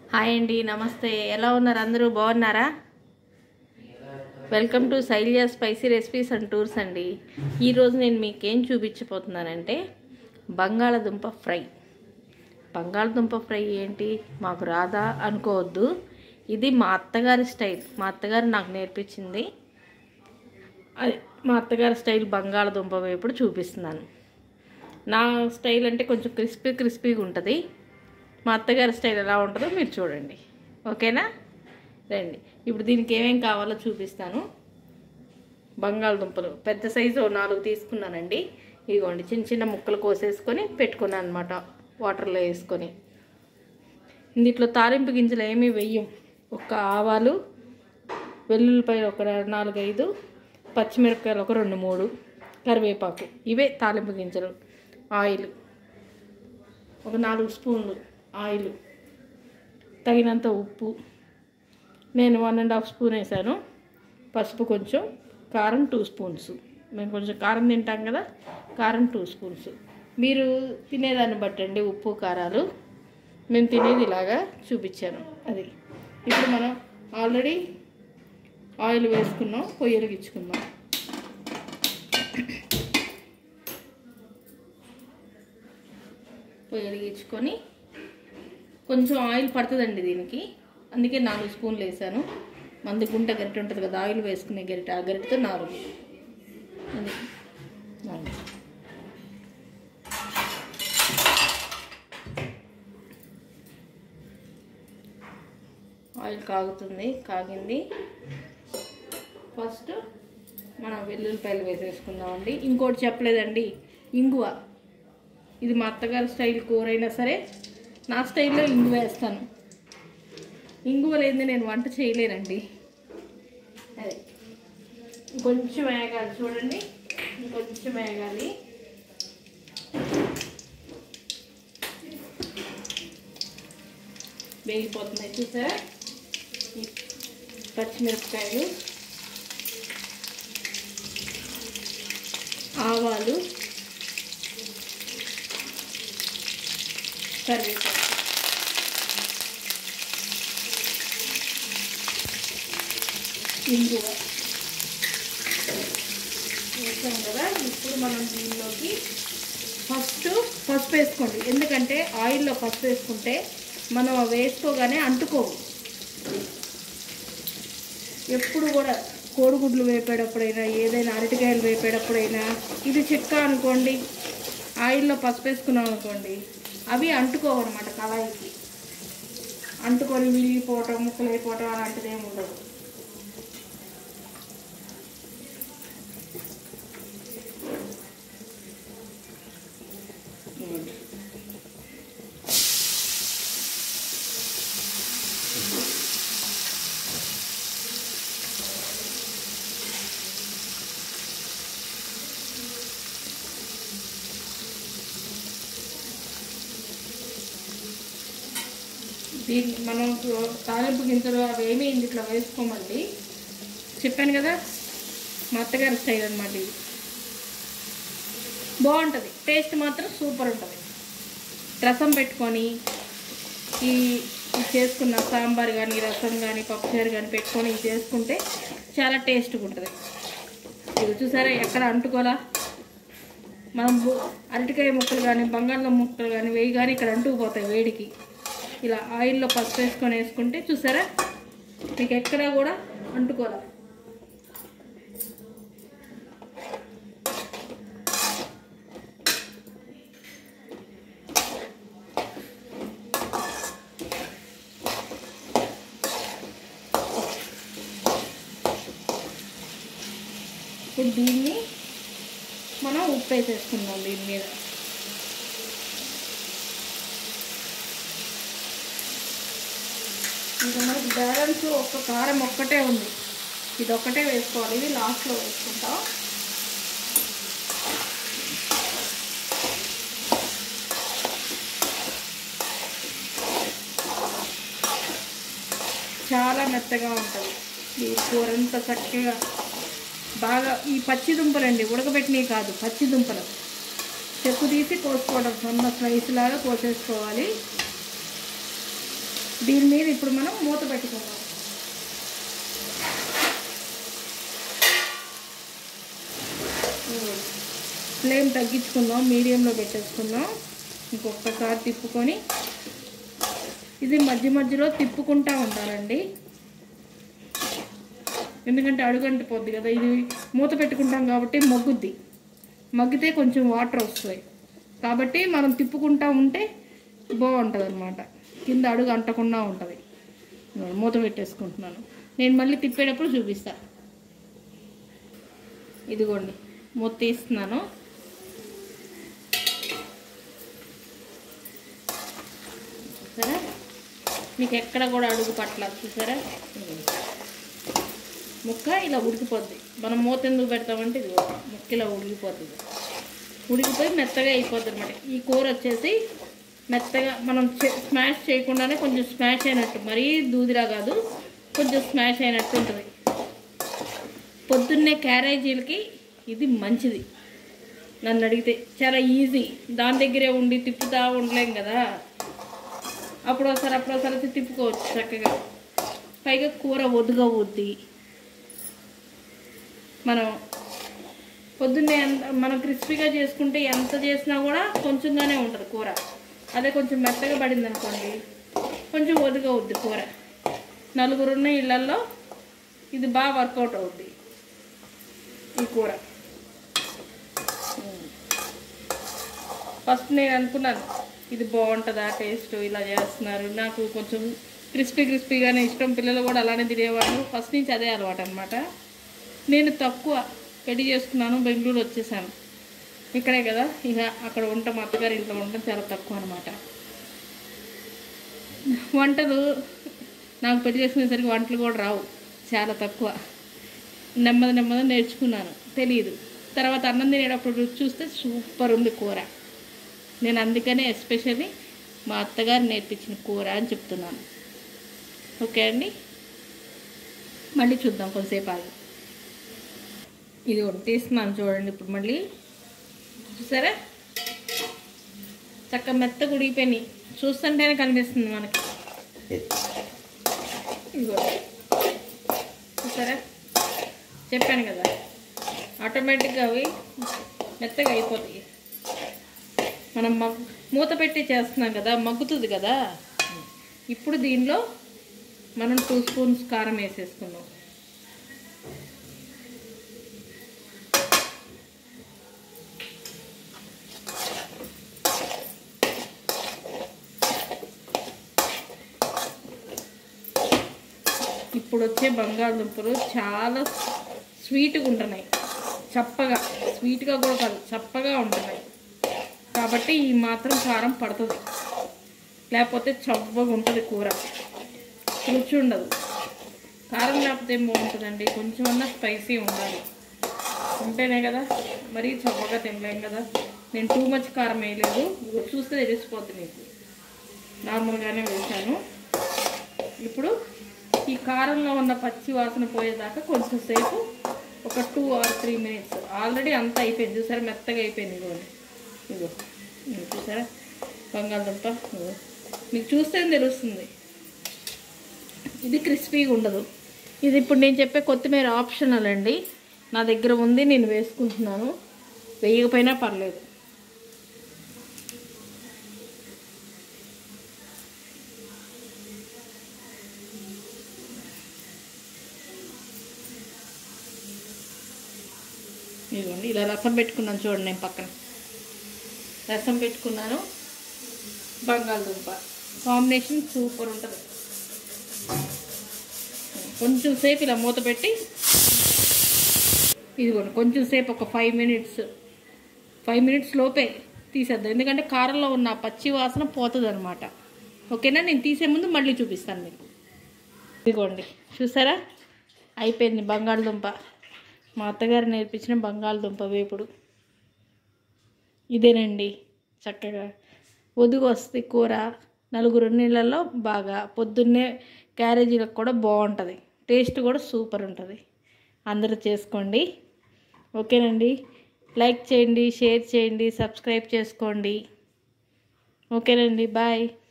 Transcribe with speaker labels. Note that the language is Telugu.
Speaker 1: హాయ్ అండి నమస్తే ఎలా ఉన్నారు అందరూ బాగున్నారా welcome to Shailiya spicy recipes and tours అండి ఈరోజు నేను మీకు ఏం చూపించబోతున్నానంటే బంగాళదుంప ఫ్రై బంగాళదుంప ఫ్రై ఏంటి మాకు రాదా అనుకోవద్దు ఇది మా అత్తగారి స్టైల్ మా అత్తగారు నాకు నేర్పించింది అది మా అత్తగారి స్టైల్ బంగాళదుంప వేపుడు చూపిస్తున్నాను నా స్టైల్ అంటే కొంచెం క్రిస్పీ క్రిస్పీగా ఉంటుంది మా అత్తగారి స్టైల్ ఎలా ఉంటుందో మీరు చూడండి ఓకేనా రండి ఇప్పుడు దీనికి ఏమేం కావాలో చూపిస్తాను బంగాళదుంపలు పెద్ద సైజు ఓ నాలుగు తీసుకున్నానండి ఇదిగోండి చిన్న చిన్న ముక్కలు కోసేసుకొని పెట్టుకున్నాను అనమాట వాటర్లో వేసుకొని ఇందులో తాలింపు గింజలు ఏమీ వెయ్యం ఒక ఆవాలు వెల్లుల్లిపాయలు ఒక నాలుగైదు పచ్చిమిరపకాయలు ఒక రెండు మూడు కరివేపాకు ఇవే తాలింపు గింజలు ఆయిల్ ఒక నాలుగు స్పూన్లు ఆయిల్ తగినంత ఉప్పు నేను వన్ అండ్ హాఫ్ స్పూన్ వేసాను పసుపు కొంచెం కారం టూ స్పూన్స్ మేము కొంచెం కారం తింటాం కదా కారం టూ స్పూన్స్ మీరు తినేదాన్ని బట్టండి ఉప్పు కారాలు మేము తినేది ఇలాగా చూపించాను అది ఇప్పుడు మనం ఆల్రెడీ ఆయిల్ వేసుకున్నాం పొయ్యి వెలిగించుకుందాం పొయ్యి వెలిగించుకొని కొంచెం ఆయిల్ పడుతుందండి దీనికి అందుకే నాలుగు స్పూన్లు వేసాను మంది గుంట గరిటె ఉంటుంది కదా ఆయిల్ వేసుకునే గరిటె ఆ గరిటెతో నాలుగు అది నాలుగు. ఆయిల్ కాగుతుంది కాగింది ఫస్ట్ మనం వెల్లుల్లిపాయలు వేసేసుకుందామండి ఇంకోటి చెప్పలేదండి ఇంగువ ఇది మా అత్తగారి స్టైల్ కూర అయినా సరే నా స్టైల్లో ఇంగువ వేస్తాను ఇంగువ లేనిదే నేను వంట చేయలేనండి అదే కొంచెం వేగాలి చూడండి ఇంకొంచెం వేగాలి వేగిపోతున్నాయి చూసారా ఈ పచ్చిమిరపకాయలు ఆవాలు కరివేపాకు ఇంగువ వేసాం కదా ఇప్పుడు మనం దీనిలోకి ఫస్ట్ పసుపు వేసుకోండి ఎందుకంటే ఆయిల్లో పసుపు వేసుకుంటే మనం అవి వేసుకోగానే అంటుకోవు ఎప్పుడు కూడా కోడిగుడ్లు వేపేటప్పుడైనా ఏదైనా అరటికాయలు వేపేటప్పుడైనా ఇది చిట్కా అనుకోండి ఆయిల్లో పసుపు వేసుకున్నాం అనుకోండి అవి అంటుకోవు అనమాట కళాయికి అంటుకొని విరిగిపోవటం ముక్కలు అయిపోవటం అలాంటిది ఏమి ఉండదు దీన్ని మనం తాలింపు గింజలు అవి ఏమీ ఇందులో వేసుకోమండి చెప్పాను కదా మా అత్తగారి స్టైల్ అనమాట ఇది బాగుంటుంది టేస్ట్ మాత్రం సూపర్ ఉంటుంది రసం పెట్టుకొని ఈ ఇది చేసుకున్న సాంబార్ కానీ రసం కానీ పప్పుచారు కానీ పెట్టుకొని ఇది చేసుకుంటే చాలా టేస్ట్గా ఉంటుంది ఇది చూసారా ఎక్కడ అంటుకోలా మనం బు- అరటికాయ ముక్కలు కానీ బంగాళం ముక్కలు కానీ వేయి కానీ ఇక్కడ అంటుకుపోతాయి వేడికి ఇలా ఆయిల్లో పసుపు వేసుకొని వేసుకుంటే చూసారా మీకు ఎక్కడా కూడా అంటుకోరా ఇప్పుడు దీన్ని మనం ఉప్పు వేసేసుకుందాం దీని మీద ఇంకా మనకి బ్యాలెన్స్ ఒక్క కారం ఒక్కటే ఉంది ఇది ఒక్కటే వేసుకోవాలి ఇది లాస్ట్లో వేసుకుంటాం చాలా మెత్తగా ఉంటుంది ఈ కూర అంతా చక్కగా బాగా ఈ పచ్చి దుంపలండి ఉడకబెట్టినవి కాదు పచ్చి దుంపలు చెక్కు తీసి కోసుకోవడం సన్న స్లైస్ లాగా కోసేసుకోవాలి దీని మీద ఇప్పుడు మనం మూత పెట్టుకుందాం ఫ్లేమ్ తగ్గించుకుందాం మీడియంలో పెట్టేసుకుందాం ఇంకొకసారి తిప్పుకొని ఇది మధ్య మధ్యలో తిప్పుకుంటా ఉండాలండి ఎందుకంటే అడుగంటి పోద్ది కదా ఇది మూత పెట్టుకుంటాం కాబట్టి మగ్గుద్ది మగ్గితే కొంచెం వాటర్ వస్తాయి కాబట్టి మనం తిప్పుకుంటా ఉంటే బాగుంటుంది అనమాట కింద అడుగు అంటకుండా ఉంటుంది మూత పెట్టేసుకుంటున్నాను నేను మళ్ళీ తిప్పేటప్పుడు చూపిస్తా ఇదిగోండి మూత తీస్తున్నాను చూసారా మీకు ఎక్కడ కూడా అడుగు పట్ల చూసారా ఇదిగోండి. ముక్క ఇలా ఉడికిపోద్ది మనం మూత ఎందుకు పెడతామంటే ఇది ముక్క ఇలా ఉడికిపోతుంది ఉడికిపోయి మెత్తగా అయిపోద్ది అనమాట ఈ కూర వచ్చేసి మెత్తగా మనం చే- స్మాష్ చేయకుండానే కొంచెం స్మాష్ అయినట్టు మరీ దూదిరా కాదు కొంచెం స్మాష్ అయినట్టు ఉంటుంది పొద్దున్నే క్యారేజీలకి ఇది మంచిది నన్ను అడిగితే చాలా ఈజీ దాని దగ్గరే ఉండి తిప్పుతా ఉండలేం కదా అప్పుడు ఒకసారి అప్పుడు ఒకసారి వచ్చి తిప్పుకోవచ్చు చక్కగా పైగా కూర ఒదుగా వద్ది మనం పొద్దున్నే ఎంత మనం క్రిస్పీగా చేసుకుంటే ఎంత చేసినా కూడా కొంచెంగానే ఉంటుంది కూర అదే కొంచెం మెత్తగా పడింది అనుకోండి కొంచెం ఒదుగా అవుద్ది కూర నలుగురు ఉన్న ఇళ్ళల్లో ఇది బాగా వర్కౌట్ అవుద్ది ఈ కూర ఫస్ట్ నేను అనుకున్నాను ఇది బాగుంటుందా టేస్ట్ ఇలా చేస్తున్నారు నాకు కొంచెం క్రిస్పీ క్రిస్పీగానే ఇష్టం పిల్లలు కూడా అలానే తినేవాళ్ళు ఫస్ట్ నుంచి అదే అలవాటు అనమాట నేను తక్కువ పెళ్లి చేసుకున్నాను బెంగళూరు వచ్చేసాను ఇక్కడే కదా ఇక అక్కడ ఉంటాం అత్తగారి ఇంట్లో ఉండటం చాలా తక్కువ అనమాట వంటలు నాకు పెళ్లి చేసుకునేసరికి వంటలు కూడా రావు చాలా తక్కువ నెమ్మది నెమ్మది నేర్చుకున్నాను తెలియదు తర్వాత అన్నం తినేటప్పుడు రుచి చూస్తే సూపర్ ఉంది కూర నేను అందుకనే ఎస్పెషల్లీ మా అత్తగారు నేర్పించిన కూర అని చెప్తున్నాను ఓకే అండి మళ్ళీ చూద్దాం కొంతసేపు ఆగి ఇది ఒకటి తీస్తున్నాను చూడండి ఇప్పుడు మళ్ళీ చూసారా చక్క మెత్త ఉడిగిపోయినాయి చూస్తుంటేనే కనిపిస్తుంది మనకి ఇదిగో చూసారా చెప్పాను కదా ఆటోమేటిక్గా అవి మెత్తగా అయిపోతాయి మనం మగ్ మూత పెట్టి చేస్తున్నాం కదా మగ్గుతుంది కదా ఇప్పుడు దీనిలో మనం టూ స్పూన్స్ కారం వేసేసుకున్నాం ఇప్పుడు వచ్చే బంగాళదుంపలు చాలా స్వీట్గా ఉంటున్నాయి చప్పగా స్వీట్గా కూడా కాదు చప్పగా ఉంటున్నాయి కాబట్టి ఈ మాత్రం కారం పడుతుంది లేకపోతే చప్పగా ఉంటుంది కూర రుచి ఉండదు కారం లేకపోతే ఏం బాగుంటుందండి కొంచెం అన్నా స్పైసీ ఉండాలి ఉంటేనే కదా మరీ చప్పగా తినలేం కదా నేను టూ మచ్ కారం వేయలేదు ఇదిగో చూస్తే తెలిసిపోతుంది మీకు నార్మల్గానే వేసాను ఇప్పుడు ఈ కారంలో ఉన్న పచ్చి వాసన పోయేదాకా కొంచెం సేపు ఒక two or three minutes already అంతా అయిపోయింది చూసారా మెత్తగా అయిపోయింది ఇదిగోండి ఇదిగో ఇదిగో చూసారా బంగాళదుంప ఇదిగో మీకు చూస్తే తెలుస్తుంది ఇది క్రిస్పీగా ఉండదు ఇది ఇప్పుడు నేను చెప్పే కొత్తిమీర ఆప్షనల్ అండి నా దగ్గర ఉంది నేను వేసుకుంటున్నాను వేయకపోయినా పర్లేదు ఇదిగోండి ఇలా రసం పెట్టుకున్నాను చూడండి నేను పక్కన రసం పెట్టుకున్నాను బంగాళదుంప కాంబినేషన్ సూపర్ ఉంటుంది కొంచెం సేపు ఇలా మూత పెట్టి ఇదిగోండి కొంచెం సేపు ఒక ఫైవ్ మినిట్స్ ఫైవ్ మినిట్స్ లోపే తీసేద్దాం ఎందుకంటే కారంలో ఉన్న ఆ పచ్చి వాసన పోతుంది అనమాట ఓకేనా నేను తీసే ముందు మళ్ళీ చూపిస్తాను మీకు ఇదిగోండి చూసారా అయిపోయింది బంగాళదుంప మా అత్తగారు నేర్పించిన బంగాళదుంప వేపుడు ఇదేనండి చక్కగా ఒదుగు వస్తుంది కూర నలుగురు నీళ్ళల్లో బాగా పొద్దున్నే క్యారేజీలకు కూడా బాగుంటుంది టేస్ట్ కూడా సూపర్ ఉంటుంది అందరూ చేసుకోండి ఓకేనండి లైక్ చేయండి షేర్ చేయండి సబ్స్క్రైబ్ చేసుకోండి ఓకేనండి బాయ్